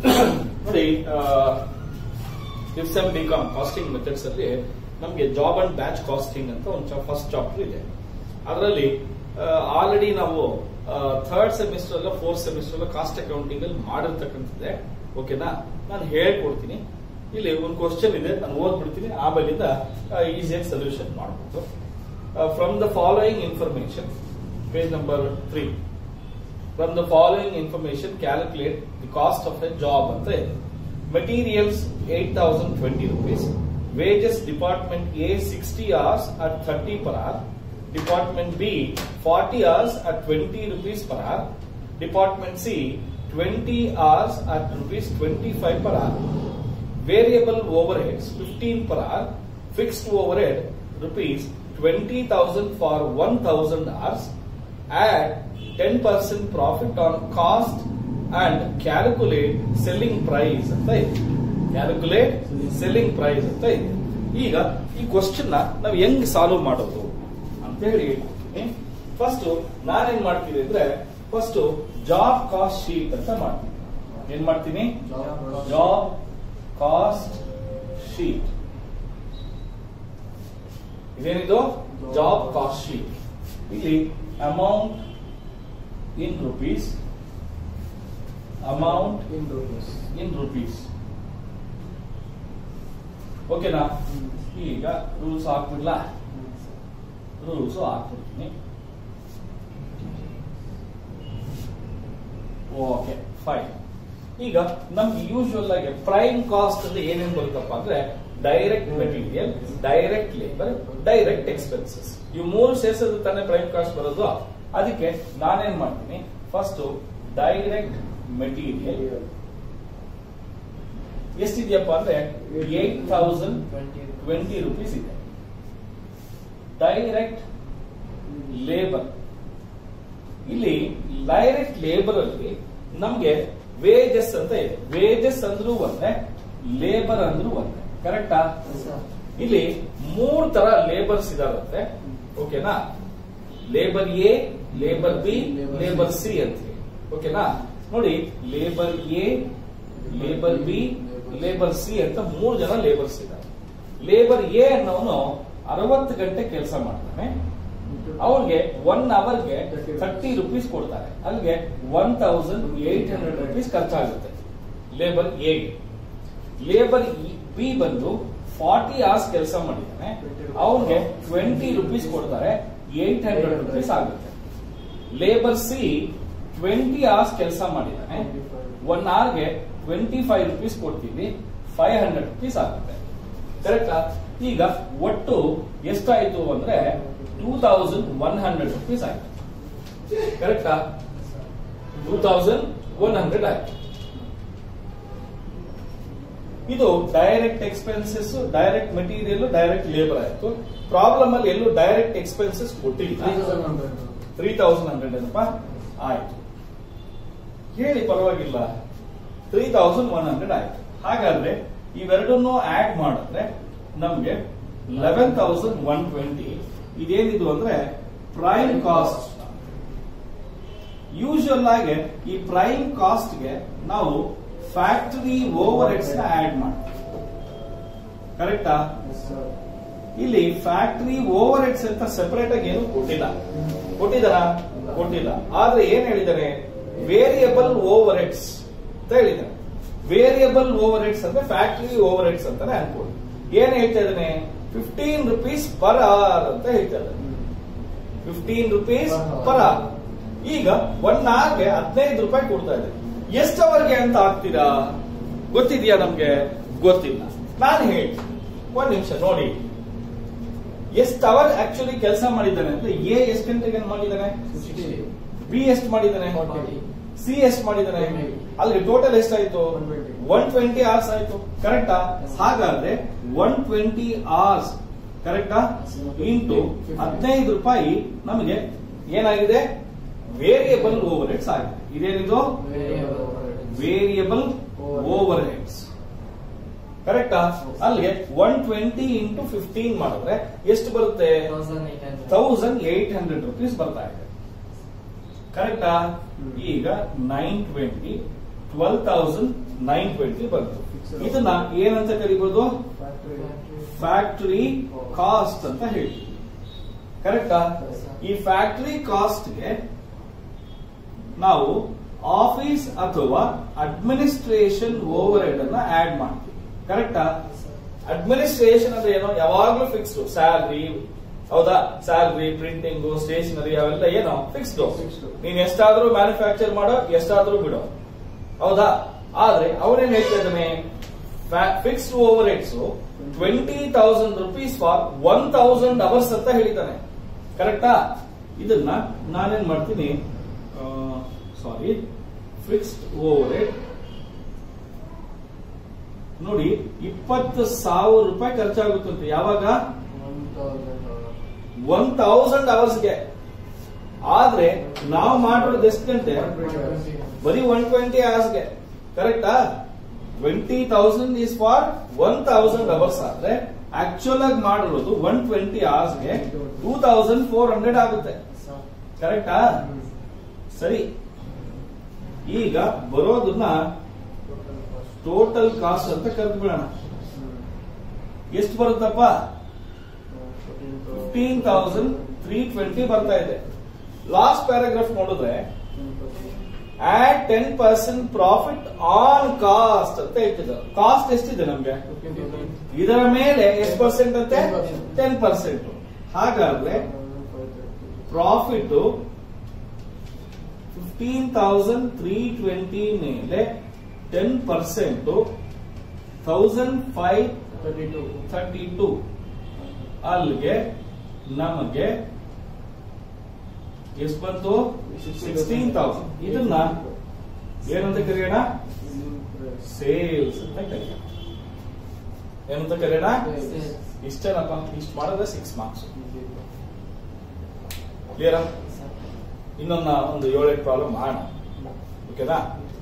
ನೋಡಿ ಇಫ್ಸ್ M B Com costing methods ಅಲ್ಲಿ ನಮಗೆ ಜಾಬ್ ಅಂಡ್ ಬ್ಯಾಚ್ ಕಾಸ್ಟಿಂಗ್ ಅಂತ ಒಂದು ಫಸ್ಟ್ ಚಾಪ್ಟರ್ ಇದೆ ಅದರಲ್ಲಿ ಆಲ್ರೆಡಿ ನಾವು ಥರ್ಡ್ ಸೆಮಿಸ್ಟರ್ ಅಲ್ಲ ಫೋರ್ತ್ ಸೆಮಿಸ್ಟರ್ ಅಲ್ಲ ಕಾಸ್ಟ್ ಅಕೌಂಟಿಂಗ್ ಅಲ್ಲಿ ಮಾಡಿರ್ತಕ್ಕಂಥದ್ದೇ ಓಕೆನಾ ನಾನು ಹೇಳ್ಕೊಡ್ತೀನಿ ಇಲ್ಲಿ ಒಂದು ಕ್ವಶನ್ ಇದೆ ನಾನು ಓದ್ಬಿಡ್ತೀನಿ ಆಮೇಲಿಂದ ಈಸಿಯಾಗಿ ಸೊಲ್ಯೂಷನ್ ಮಾಡ್ಬೋದು from the following information page number three from the following information calculate the cost of a job ಅಂತ ಇದೆ materials eight thousand twenty rupees wages department A sixty hours at thirty per hour department B forty hours at twenty rupees per hour department C twenty hours at rupees twenty five per hour variable overheads fifteen per hour fixed overhead rupees twenty thousand for one thousand hours add 10% profit on cost and calculate selling price ಅಂತ ಇದೆ calculate selling price ಅಂತ ಇದೆ ಈಗ ಈ question ನ ನಾವು ಹೆಂಗ್ solve ಮಾಡೋದು ಅಂತ ಹೇಳಿ ಹೇಳ್ತೀನಿ ಫಸ್ಟ್ ನಾನೇನ್ ಮಾಡ್ತೀನಿ ಅಂದ್ರೆ ಫಸ್ಟ್ ಜಾಬ್ ಕಾಸ್ಟ್ ಶೀಟ್ ಅಂತ ಮಾಡ್ತೀನಿ ಏನ್ ಮಾಡ್ತೀನಿ ಜಾಬ್ ಕಾಸ್ಟ್ ಶೀಟ್ ಇದೇನಿದು ಜಾಬ್ ಕಾಸ್ಟ್ ಶೀಟ್ ಇಲ್ಲಿ amount in rupees amount in rupees. In rupees ಓಕೆನಾ ಈಗ ರೂಲ್ಸ್ ಹಾಕ್ಬಿಡ್ಲಾ ರೂಲ್ಸ್ ಹಾಕ್ಬಿಡ್ತೀನಿ ಓಕೆ ಫೈನ್ ಈಗ ನಮ್ಗೆ ಯೂಶುವಲ್ ಆಗಿ ಪ್ರೈಮ್ ಕಾಸ್ಟ್ ಅಲ್ಲಿ ಏನೇನ್ ಬರುತ್ತಪ್ಪ ಅಂದ್ರೆ direct material direct labour direct expenses ಇವು ಮೂರು ಸೇರಿಸಿದ್ರೆ ತಾನೇ ಪ್ರೈಮ್ ಕಾಸ್ಟ್ ಬರೋದು ಅದಕ್ಕೆ ನಾನೇನ್ ಮಾಡ್ತೀನಿ ಫಸ್ಟ್ ಡೈರೆಕ್ಟ್ ಮೆಟೀರಿಯಲ್ ಎಷ್ಟಿದೆಯಪ್ಪ ಅಂದ್ರೆ ಏಟ್ ತೌಸಂಡ್ ಟ್ವೆಂಟಿ ರುಪೀಸ್ ಇದೆ ಡೈರೆಕ್ಟ್ ಲೇಬರ್ ಇಲ್ಲಿ ಡೈರೆಕ್ಟ್ ಲೇಬರ್ ಅಲ್ಲಿ ನಮ್ಗೆ ವೇಜಸ್ ಅಂತ ಇದೆ ವೇಜಸ್ ಅಂದ್ರೂ ಒಂದೇ ಲೇಬರ್ ಅಂದ್ರೂ ಒಂದೇ ಕರೆಕ್ಟಾ ಇಲ್ಲಿ ಮೂರ್ ತರ ಲೇಬರ್ಸ್ ಇದಾರಂತೆ ಓಕೆನಾ labour A labour B labour C ಅಂತ ಹೇಳಿ ಓಕೆನಾ ನೋಡಿ labour A labour B labour C ಅಂತ ಮೂರು ಜನ ಲೇಬರ್ಸ್ ಇದ್ದಾರೆ ಲೇಬರ್ ಎ ಅನ್ನೋನು ಅರವತ್ತು ಗಂಟೆ ಕೆಲಸ ಮಾಡ್ತಾನೆ ಅವ್ರಿಗೆ ಒನ್ ಅವರ್ಗೆ ಥರ್ಟಿ ರುಪೀಸ್ ಕೊಡ್ತಾರೆ ಅಲ್ಲಿಗೆ one thousand eight hundred rupees ಖರ್ಚಾಗುತ್ತೆ ಲೇಬರ್ ಎಗೆ ಲೇಬರ್ ಬಿ ಬಂದು ಫಾರ್ಟಿ ಅವರ್ಸ್ ಕೆಲಸ ಮಾಡಿದ್ದಾನೆ ಅವ್ರಿಗೆ ಟ್ವೆಂಟಿ ರುಪೀಸ್ ಕೊಡ್ತಾರೆ ಏಟ್ ಹಂಡ್ರೆಡ್ ರುಪೀಸ್ ಆಗುತ್ತೆ ಲೇಬರ್ ಸಿ ಟ್ವೆಂಟಿ ಅವರ್ಸ್ ಕೆಲಸ ಮಾಡಿದ್ದಾನೆ ಒನ್ ಅವರ್ಗೆ ಟ್ವೆಂಟಿ ಫೈವ್ ರುಪೀಸ್ ಕೊಡ್ತೀವಿ ಫೈವ್ ಹಂಡ್ರೆಡ್ ರುಪೀಸ್ ಆಗುತ್ತೆ ಕರೆಕ್ಟಾ ಈಗ ಒಟ್ಟು ಎಷ್ಟಾಯ್ತು ಅಂದ್ರೆ two thousand one hundred rupees ಆಯ್ತು ಕರೆಕ್ಟಾ ಟೂ ತೌಸಂಡ್ ಒನ್ ಹಂಡ್ರೆಡ್ ಆಯ್ತು ಇದು direct expenses direct material direct labour ಆಯ್ತು ಪ್ರಾಬ್ಲಮ್ ಅಲ್ಲಿ ಎಲ್ಲೂ ಡೈರೆಕ್ಟ್ ಎಕ್ಸ್ಪೆನ್ಸಸ್ ಕೊಟ್ಟಿಲ್ಲ ತ್ರೀ ತೌಸಂಡ್ ಹಂಡ್ರೆಡ್ ಏನಪ್ಪ ಆಯ್ತು ಹೇಳಿ ಪರವಾಗಿಲ್ಲ ತ್ರೀ ತೌಸಂಡ್ ಒನ್ ಹಂಡ್ರೆಡ್ ಆಯ್ತು ಹಾಗಾದ್ರೆ ಇವೆರಡನ್ನು ಆಡ್ ಮಾಡಿದ್ರೆ ನಮ್ಗೆ ಲೆವೆನ್ ತೌಸಂಡ್ ಒನ್ ಟ್ವೆಂಟಿ ಇದೇನಿದು ಅಂದ್ರೆ ಪ್ರೈಮ್ ಕಾಸ್ಟ್ ಯೂಶುವಲ್ ಆಗಿ ಈ ಪ್ರೈಮ್ ಕಾಸ್ಟ್ ಗೆ ನಾವು ಫ್ಯಾಕ್ಟರಿ ಓವರ್ ಹೆಡ್ಸ್ ನ ಆಡ್ ಮಾಡ್ತೀವಿ ಕರೆಕ್ಟಾ ಇಲ್ಲಿ ಫ್ಯಾಕ್ಟರಿ ಓವರ್ ಹೆಡ್ಸ್ ಅಂತ ಸೆಪರೇಟ್ ಆಗಿ ಏನು ಕೊಟ್ಟಿಲ್ಲ ಕೊಟ್ಟಿದಾರ ಕೊಟ್ಟಿಲ್ಲ ಆದ್ರೆ ಏನ್ ಹೇಳಿದಾರೆ ವೇರಿಯಬಲ್ ಓವರ್ ಹೆಡ್ಸ್ ಅಂತ ಹೇಳಿದಾರೆ ವೇರಿಯಬಲ್ ಓವರ್ ಹೆಡ್ಸ್ ಅಂದ್ರೆ ಫ್ಯಾಕ್ಟರಿ ಓವರ್ ಹೆಡ್ಸ್ ಅಂತಾನೆ ಅನ್ಕೊಳ್ಳಿ ಏನ್ ಹೇಳ್ತಾ ಇದ್ದಾನೆ ಫಿಫ್ಟೀನ್ ರುಪೀಸ್ ಪರ್ ಅವರ್ ಅಂತ ಹೇಳ್ತಾ ಇದ್ದಾನೆ ಫಿಫ್ಟೀನ್ ರುಪೀಸ್ ಪರ್ ಅವರ್ ಈಗ ಒನ್ ಅವರ್ಗೆ ಹದಿನೈದು ರೂಪಾಯಿ ಕೊಡ್ತಾ ಇದೆ ಎಷ್ಟು ಅವರ್ಗೆ ಅಂತ ಹಾಕ್ತೀರಾ ಗೊತ್ತಿದ್ಯಾ ನಮ್ಗೆ ಗೊತ್ತಿಲ್ಲ ನಾನು ಹೇಳ್ತೀನಿ ಒಂದ್ ನಿಮಿಷ ನೋಡಿ ಎಷ್ಟು ಅವರ್ ಆಕ್ಚುಲಿ ಕೆಲಸ ಮಾಡಿದ್ದಾನೆ ಅಂದ್ರೆ ಎ ಎಷ್ಟು ಗಂಟೆಗೆ ಮಾಡಿದ್ದಾನೆ ಬಿ ಎಷ್ಟು ಮಾಡಿದ್ದಾನೆ ಸಿ ಎಷ್ಟು ಮಾಡಿದ್ದಾನೆ ಅಲ್ಲಿ ಟೋಟಲ್ ಎಷ್ಟಾಯ್ತು 120. ಒನ್ ಟ್ವೆಂಟಿ ಅವರ್ಸ್ ಆಯ್ತು ಕರೆಕ್ಟಾ ಹಾಗಾದ್ರೆ ಒನ್ ಟ್ವೆಂಟಿ ಅವರ್ಸ್ ಕರೆಕ್ಟಾ ಇಂಟು ಹದಿನೈದು ರೂಪಾಯಿ ನಮಗೆ ಏನಾಗಿದೆ ವೇರಿಯಬಲ್ ಓವರ್ ಹೆಡ್ಸ್ ಆಗಿದೆ ಇದೇನಿದು ವೇರಿಯಬಲ್ ಓವರ್ ಹೆಡ್ಸ್ ಕರೆಕ್ಟಾ ಅಲ್ಲಿಗೆ ಒನ್ ಟ್ವೆಂಟಿ ಇಂಟು ಫಿಫ್ಟೀನ್ ಮಾಡಿದ್ರೆ ಎಷ್ಟು ಬರುತ್ತೆ ತೌಸಂಡ್ ಏಟ್ ಹಂಡ್ರೆಡ್ ರುಪೀಸ್ ಬರ್ತಾ ಇದೆ ಕರೆಕ್ಟಾ ಹ್ಮ್. ಈಗ nine twenty twelve thousand nine twenty ಬಂತು ಇದನ್ನ ಏನಂತ ಕರಿಬಹುದು ಫ್ಯಾಕ್ಟರಿ ಕಾಸ್ಟ್ ಅಂತ ಹೇಳ್ತೀವಿ ಕರೆಕ್ಟಾ ಈ ಫ್ಯಾಕ್ಟರಿ ಕಾಸ್ಟ್ಗೆ ನಾವು ಆಫೀಸ್ ಅಥವಾ ಅಡ್ಮಿನಿಸ್ಟ್ರೇಷನ್ ಓವರ್ ಹೆಡ್ ಅನ್ನ ಆಡ್ ಮಾಡ್ತೀವಿ ಕರೆಕ್ಟಾ ಅಡ್ಮಿನಿಸ್ಟ್ರೇಷನ್ ಅಂದ್ರೆ ಏನು ಯಾವಾಗ್ಲೂ ಫಿಕ್ಸ್ಡ್ ಸ್ಯಾಲ್ರಿ ಹೌದಾ ಸ್ಯಾಲ್ರಿ ಪ್ರಿಂಟಿಂಗ್ ಸ್ಟೇಷನರಿ ಅವೆಲ್ಲ ಏನು ಫಿಕ್ಸ್ಡ್ Fixed. ನೀನ್ ಎಷ್ಟಾದ್ರೂ ಮ್ಯಾನುಫ್ಯಾಕ್ಚರ್ ಮಾಡೋ ಎಷ್ಟಾದ್ರೂ ಬಿಡೋ ಹೌದಾ ಆದ್ರೆ ಅವನೇನ್ ಹೇಳ್ತಾ ಇದ್ದಾನೆ fixed overheads twenty thousand rupees for one thousand hours ಅಂತ ಹೇಳಿದ್ದಾನೆ ಕರೆಕ್ಟಾ ಇದನ್ನ ನಾನೇನ್ ಮಾಡ್ತೀನಿ ಸಾರಿ ಫಿಕ್ಸ್ಡ್ ಓವರ್ ಹೆಡ್ ನೋಡಿ ಇಪ್ಪತ್ತು ಸಾವಿರ ರೂಪಾಯಿ ಖರ್ಚಾಗುತ್ತಂತೆ ಯಾವಾಗ ಒನ್ ತೌಸಂಡ್ ಅವರ್ಸ್ಗೆ ಆದ್ರೆ ನಾವು ಮಾಡಿರೋದು ಎಷ್ಟು ಗಂಟೆ ಬರೀ ಒನ್ ಟ್ವೆಂಟಿ ಅವರ್ಸ್ಗೆ ಕರೆಕ್ಟಾ twenty thousand is for one thousand hours ಆದ್ರೆ ಆಕ್ಚುಲ್ ಆಗಿ ಮಾಡಿರೋದು ಒನ್ ಟ್ವೆಂಟಿ ಅವರ್ಸ್ಗೆ ಟೂ ತೌಸಂಡ್ ಫೋರ್ ಹಂಡ್ರೆಡ್ ಆಗುತ್ತೆ ಕರೆಕ್ಟಾ ಸರಿ ಈಗ ಬರೋದನ್ನ ಟೋಟಲ್ ಕಾಸ್ಟ್ ಅಂತ ಕರೆದು ಬಿಡೋಣ ಎಷ್ಟು ಬರುತ್ತಪ್ಪ ಫಿಫ್ಟೀನ್ ತೌಸಂಡ್ ತ್ರೀ ಟ್ವೆಂಟಿ ಬರ್ತಾ ಇದೆ ಲಾಸ್ಟ್ ಪ್ಯಾರಾಗ್ರಾಫ್ ನೋಡಿದ್ರೆ at ten percent profit on cost ಅಂತ ಹೇಳ್ತಿದ್ದಾರೆ ಕಾಸ್ಟ್ ಎಷ್ಟಿದೆ ನಮ್ಗೆ ಇದರ ಮೇಲೆ ಎಷ್ಟು ಪರ್ಸೆಂಟ್ ಅಂತೆ 10%. ಟೆನ್ ಪರ್ಸೆಂಟ್ ಹಾಗಾದ್ರೆ profit fifteen thousand three twenty ಮೇಲೆ ten percent thousand five thirty two ಅಲ್ಲಿಗೆ ನಮಗೆ ಎಷ್ಟು ಬಂತು ಸಿಕ್ಸ್ಟೀನ್ ತೌಸಂಡ್ ಇದನ್ನ ಏನಂತ ಕರೆಯೋಣ ಸೇಲ್ಸ್ ಅಂತ ಕರೆಯೋಣ ಏನಂತ ಕರೆಯೋಣ ಇಷ್ಟೇನಪ್ಪ ಇಷ್ಟು ಮಾಡಿದ್ರೆ ಸಿಕ್ಸ್ ಮಾರ್ಕ್ಸ್ ಕ್ಲಿಯರಾ ಇನ್ನೊಂದು ಒಂದು ಏಳೆಂಟು ಪ್ರಾಬ್ಲಮ್ ಮಾಡೋಣ ಓಕೆನಾ